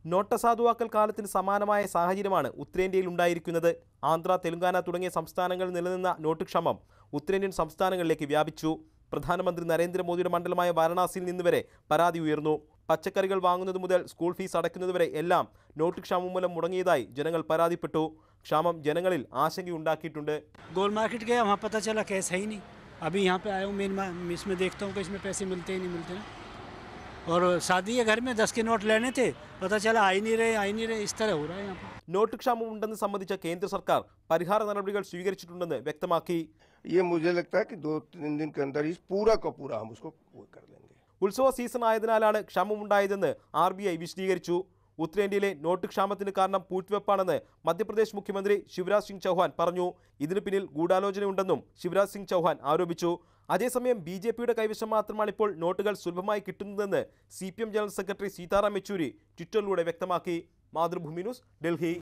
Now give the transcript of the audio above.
not അസാധുവാക്കൽ കാലത്തിന് സമാനമായ സാഹചര്യമാണ് ഉത്തരേന്ത്യയിൽ ഉണ്ടായിരിക്കുന്നത് ആന്ധ്ര തെലങ്കാന തുടങ്ങിയ സംസ്ഥാനങ്ങളിൽ നിലനിന്ന നോട്ട് ക്ഷാമം ഉത്തരേന്ത്യൻ സംസ്ഥാനങ്ങളിലേക്ക് വ്യാപിച്ചു പ്രധാനമന്ത്രി നരേന്ദ്രമോദിയുടെ മണ്ഡലമായ വാരണാസിയിൽ നിന്ന് വരെ പരാതി ഉയർന്നു പച്ചക്കറികൾ വാങ്ങുന്നത് മുതൽ സ്കൂൾ ഫീസ് അടയ്ക്കുന്നതുവരെ എല്ലാം നോട്ട് ക്ഷാമം മൂലം മുടങ്ങിയതായി ജനങ്ങൾ പരാതിപ്പെട്ടു ക്ഷാമം ജനങ്ങളിൽ ആശങ്കയുണ്ടാക്കിയിട്ടുണ്ട് गोल मार्केट गया वहाँ पता चला कैश है ही नहीं अभी यहाँ पे आया हूँ मेन मा- इसमें देखता हूँ कि इसमें पैसे मिलते ही नहीं मिलते ना और शादी है घर में दस के नोट लेने थे पता चला आ ही नहीं रहे आ ही नहीं रहे इस तरह हो रहा है यहाँ पर നോട്ട് ക്ഷാമം ഉണ്ടെന്ന് സംബന്ധിച്ച കേന്ദ്ര സർക്കാർ പരിഹാര നടപടികൾ സ്വീകരിച്ചിട്ടുണ്ടെന്ന് വ്യക്തമാക്കി ये मुझे लगता है कि दो तीन दिन के अंदर ही पूरा का पूरा हम उसको वो कर लेंगे ഉത്സവ സീസൺ ആയതിനാലാണ് ക്ഷാമമുണ്ടായതെന്ന് ആർ ബി ഐ വിശദീകരിച്ചു ഉത്തരേന്ത്യയിലെ നോട്ട് ക്ഷാമത്തിന് കാരണം പൂഴ്ത്തിവെപ്പാണെന്ന് മധ്യപ്രദേശ് മുഖ്യമന്ത്രി ശിവരാജ് സിംഗ് ചൗഹാൻ പറഞ്ഞു ഇതിന് പിന്നിൽ ഗൂഢാലോചനയുണ്ടെന്നും ശിവരാജ് സിംഗ് ചൗഹാൻ ആരോപിച്ചു അതേസമയം ബി ജെ പിയുടെ കൈവശം മാത്രമാണ് ഇപ്പോൾ നോട്ടുകൾ സുലഭമായി കിട്ടുന്നതെന്ന് C P M general secretary Sitaram Yechury ട്വിറ്ററിലൂടെ വ്യക്തമാക്കി മാതൃഭൂമി ന്യൂസ് ഡൽഹി